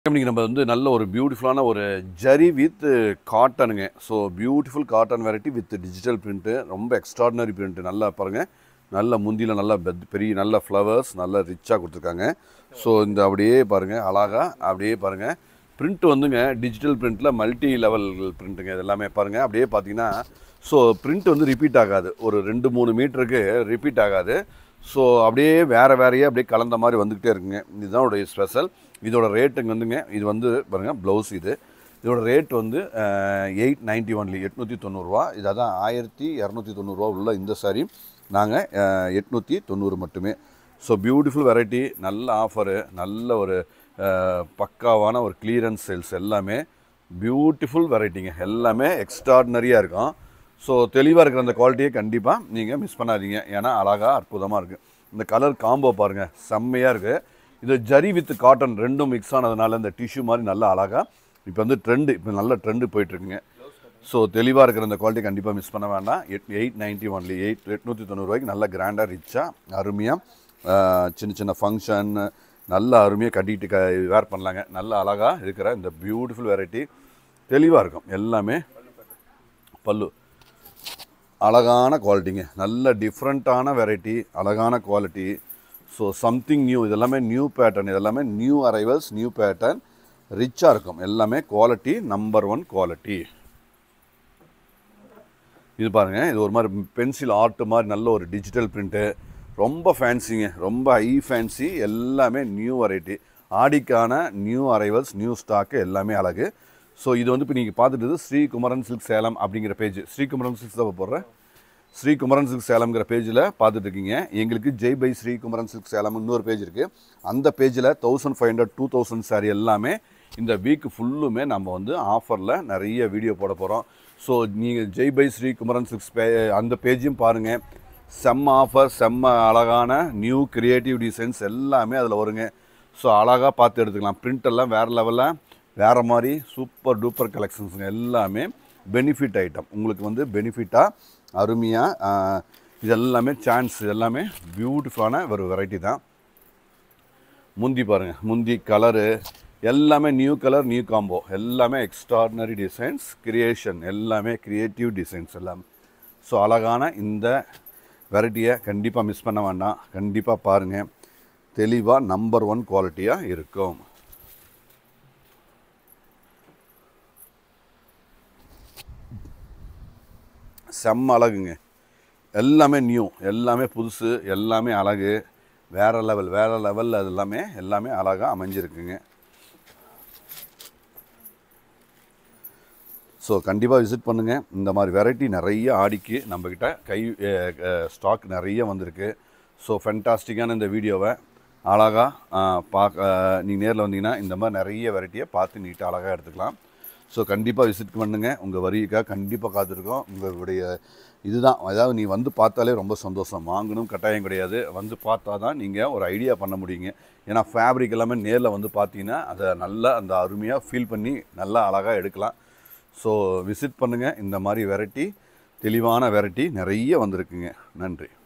இன்னைக்கு நம்ம வந்து நல்ல ஒரு பியூட்டிஃபுல்லான ஒரு ஜரி வித் காட்டனுங்க so beautiful cotton variety with digital print ரொம்ப எக்ஸ்ட்ராடினரி பிரிண்ட்டு நல்லா பாருங்கள் நல்ல முந்தியில் நல்ல பெத் பெரிய நல்ல ஃப்ளவர்ஸ் நல்ல ரிச்சாக கொடுத்துருக்காங்க ஸோ இந்த அப்படியே பாருங்கள் அழகாக அப்படியே பாருங்கள் பிரிண்ட் வந்துங்க டிஜிட்டல் பிரிண்ட்டில் மல்டி லெவல் பிரிண்ட்டுங்க இது எல்லாமே பாருங்கள் அப்படியே பார்த்தீங்கன்னா ஸோ பிரிண்ட் வந்து ரிப்பீட் ஆகாது ஒரு ரெண்டு மூணு மீட்டருக்கு ரிப்பீட் ஆகாது ஸோ அப்படியே வேறு வேறையே அப்படியே கலந்த மாதிரி வந்துக்கிட்டே இருக்குங்க இதுதான் உடைய ஸ்பெஷல் இதோட ரேட்டுங்க வந்துங்க இது வந்து பாருங்கள் ப்ளவுஸ் இது இதோட ரேட் வந்து எயிட் நைன்ட்டி ஒன்லி எட்நூற்றி தொண்ணூறுரூவா இது அதான் ஆயிரத்தி இரநூத்தி தொண்ணூறுரூவா உள்ள இந்த சாரி நாங்கள் எட்நூற்றி தொண்ணூறு மட்டுமே ஸோ பியூட்டிஃபுல் வெரைட்டி நல்ல ஆஃபரு நல்ல ஒரு அஹ், பக்காவான ஒரு கிளியரன்ஸ் சேல்ஸ் எல்லாமே பியூட்டிஃபுல் வெரைட்டிங்க எல்லாமே எக்ஸ்ட்ராடினரியாக இருக்கும் ஸோ தெளிவாக இருக்கிற அந்த குவாலிட்டியை கண்டிப்பாக நீங்கள் மிஸ் பண்ணாதீங்க ஏன்னா அழகாக அற்புதமாக இருக்குது இந்த கலர் காம்போ பாருங்கள் செம்மையாக இருக்குது இது ஜரி வித் காட்டன் ரெண்டும் மிக்ஸ் ஆனதுனால இந்த டிஷ்யூ மாதிரி நல்லா அழகாக இப்போ வந்து ட்ரெண்டு இப்போ நல்ல ட்ரெண்டு போயிட்டுருக்குங்க ஸோ தெளிவாக இருக்கிற இந்த குவாலிட்டி கண்டிப்பாக மிஸ் பண்ண வேண்டாம் எட் எயிட் நைன்ட்டி ஒன்லி எயிட் எட்நூற்றி தொண்ணூறுரூவாய்க்கு நல்ல கிராண்டாக ரிச்சாக அருமையாக சின்ன சின்ன ஃபங்க்ஷன் நல்ல அருமையாக கட்டிட்டு க வேர் பண்ணலாங்க நல்ல அழகாக இருக்கிற இந்த பியூட்டிஃபுல் வெரைட்டி தெளிவாக இருக்கும் எல்லாமே பல்லு அழகான குவாலிட்டிங்க நல்ல டிஃப்ரெண்ட்டான வெரைட்டி அழகான குவாலிட்டி ஸோ சம்திங் நியூ இதெல்லாமே நியூ பேட்டர்ன் இதெல்லாமே நியூ அரைவல்ஸ் நியூ பேட்டர்ன் ரிச்சாக இருக்கும் எல்லாமே குவாலிட்டி நம்பர் ஒன் குவாலிட்டி இது பாருங்கள் இது ஒரு மாதிரி பென்சில் ஆர்ட் மாதிரி நல்ல ஒரு டிஜிட்டல் பிரிண்ட்டு ரொம்ப ஃபேன்சிங்க ரொம்ப ஹை ஃபேன்சி எல்லாமே நியூ வெரைட்டி ஆடிக்கான நியூ அரைவல்ஸ் நியூ ஸ்டாக்கு எல்லாமே அழகு ஸோ இது வந்து இப்போ நீங்கள் பார்த்துட்டு ஸ்ரீ குமரன் சில்க் சேலம் அப்படிங்கிற பேஜ் ஸ்ரீ குமரன் சில்க்ஸ் தான் போடுறேன் ஸ்ரீ குமரன் சில்க் சேலம்ங்கிற பேஜில் பார்த்துட்டு இருக்கீங்க எங்களுக்கு ஜெய் பை ஸ்ரீ குமரன் சில்க் சேலம் இன்னொரு பேஜ் இருக்குது அந்த பேஜில் thousand five hundred two thousand sari எல்லாமே இந்த வீக் ஃபுல்லுமே நம்ம வந்து ஆஃபரில் நிறைய வீடியோ போட போகிறோம் ஸோ நீங்கள் ஜெய் பை ஸ்ரீ குமரன் சில்க்ஸ் பே அந்த பேஜையும் பாருங்கள் செம்ம ஆஃபர் செம்ம அழகான நியூ கிரியேட்டிவ் டிசைன்ஸ் எல்லாமே அதில் வருங்க ஸோ அழகாக பார்த்து எடுத்துக்கலாம் print எல்லாம் வேறு லெவலில் வேறு மாதிரி சூப்பர் டூப்பர் கலெக்ஷன்ஸுங்க எல்லாமே பெனிஃபிட் ஐட்டம் உங்களுக்கு வந்து பெனிஃபிட்டாக அருமையாக இது எல்லாமே சான்ஸ் எல்லாமே பியூட்டிஃபுல்லான ஒரு வெரைட்டி தான் முந்தி பாருங்கள் முந்தி கலரு எல்லாமே நியூ கலர் நியூ காம்போ எல்லாமே எக்ஸ்ட்ராடினரி டிசைன்ஸ் கிரியேஷன் எல்லாமே க்ரியேட்டிவ் டிசைன்ஸ் எல்லாமே ஸோ அழகான இந்த வெரைட்டியை கண்டிப்பாக மிஸ் பண்ண வேண்டாம் கண்டிப்பாக பாருங்கள் தெளிவாக நம்பர் ஒன் குவாலிட்டியாக இருக்கும் செம்ம அழகுங்க எல்லாமே நியூ எல்லாமே புதுசு எல்லாமே அழகு வேறு லெவல் வேறு லெவலில் அது எல்லாமே எல்லாமே அழகாக அமைஞ்சிருக்குங்க ஸோ கண்டிப்பாக விசிட் பண்ணுங்கள் இந்த மாதிரி வெரைட்டி நிறைய ஆடிக்கு நம்மக்கிட்ட கை ஸ்டாக் நிறைய வந்திருக்கு ஸோ ஃபென்டாஸ்டிக்கான இந்த வீடியோவை அழகாக பார்க்க நீங்கள் நேரில் வந்தீங்கன்னா இந்த மாதிரி நிறைய வெரைட்டியை பார்த்து நீட்டாக அழகாக எடுத்துக்கலாம் ஸோ கண்டிப்பாக விசிட் பண்ணுங்கள் உங்கள் வரிக்காக கண்டிப்பாக காத்திருக்கோம் உங்களுடைய இதுதான் அதாவது நீ வந்து பார்த்தாலே ரொம்ப சந்தோஷம் வாங்கணும் கட்டாயம் கிடையாது வந்து பார்த்தா தான் நீங்கள் ஒரு ஐடியா பண்ண முடியுங்க ஏன்னா ஃபேப்ரிக் எல்லாமே நேரில் வந்து பார்த்தீங்கன்னா அதை நல்லா அந்த அருமையாக ஃபீல் பண்ணி நல்லா அழகாக எடுக்கலாம் ஸோ விசிட் பண்ணுங்கள் இந்த மாதிரி வெரைட்டி தெளிவான வெரைட்டி நிறைய வந்திருக்குங்க நன்றி